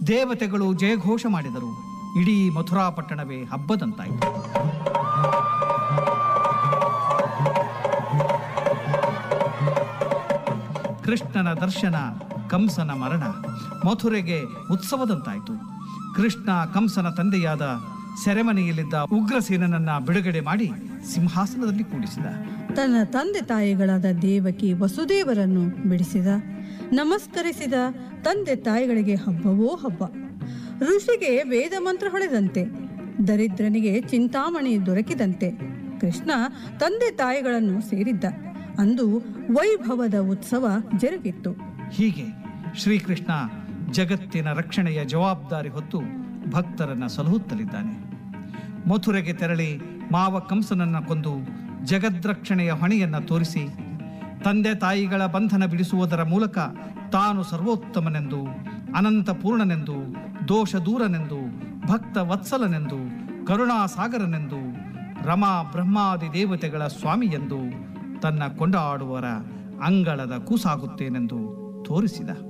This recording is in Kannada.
ದೇವತೆಗಳು ಜಯಘೋಷ ಮಾಡಿದರು ಇಡೀ ಮಥುರಾ ಪಟ್ಟಣವೇ ಹಬ್ಬದಂತಾಯಿತು ಕೃಷ್ಣನ ದರ್ಶನ ಕಂಸನ ಮರಣ ಮಥುರೆಗೆ ಉತ್ಸವದಂತಾಯಿತು ಕೃಷ್ಣ ಕಂಸನ ತಂದೆಯಾದ ಸೆರೆಮನೆಯಲ್ಲಿದ್ದ ಉಗ್ರಸೇನನನ್ನ ಬಿಡುಗಡೆ ಮಾಡಿ ಸಿಂಹಾಸನದಲ್ಲಿ ಕೂಡಿಸಿದ ತನ್ನ ತಂದೆ ತಾಯಿಗಳಾದ ದೇವಕಿ ವಸುದೇವರನ್ನು ಬಿಡಿಸಿದ ನಮಸ್ಕರಿಸಿದ ತಂದೆ ತಾಯಿಗಳಿಗೆ ಹಬ್ಬವೋ ಹಬ್ಬ ಋಷಿಗೆ ವೇದ ಮಂತ್ರ ಹೊಳೆದಂತೆ ದರಿದ್ರನಿಗೆ ಚಿಂತಾಮಣಿ ದೊರಕಿದಂತೆ ಕೃಷ್ಣ ತಂದೆ ತಾಯಿಗಳನ್ನು ಸೇರಿದ್ದ ಅಂದು ವೈಭವದ ಉತ್ಸವ ಜರುಗಿತ್ತು ಹೀಗೆ ಶ್ರೀಕೃಷ್ಣ ಜಗತ್ತಿನ ರಕ್ಷಣೆಯ ಜವಾಬ್ದಾರಿ ಹೊತ್ತು ಭಕ್ತರನ್ನ ಸಲಹುತ್ತಲಿದ್ದಾನೆ ಮಥುರೆಗೆ ತೆರಳಿ ಮಾವ ಕಂಸನನ್ನ ಕೊಂದು ಜಗದ್ರಕ್ಷಣೆಯ ಹೊಣೆಯನ್ನ ತೋರಿಸಿ ತಂದೆ ತಾಯಿಗಳ ಬಂಧನ ಬಿಡಿಸುವುದರ ಮೂಲಕ ತಾನು ಸರ್ವೋತ್ತಮನೆಂದು ಅನಂತ ಪೂರ್ಣನೆಂದು ದೋಷ ದೂರನೆಂದು ಭಕ್ತ ವತ್ಸಲನೆಂದು ಕರುಣಾಸಾಗರನೆಂದು ರಮಾ ಬ್ರಹ್ಮಾದಿ ದೇವತೆಗಳ ಸ್ವಾಮಿಯೆಂದು ತನ್ನ ಕೊಂಡಾಡುವರ ಅಂಗಳದ ಕೂಸಾಗುತ್ತೇನೆಂದು ತೋರಿಸಿದ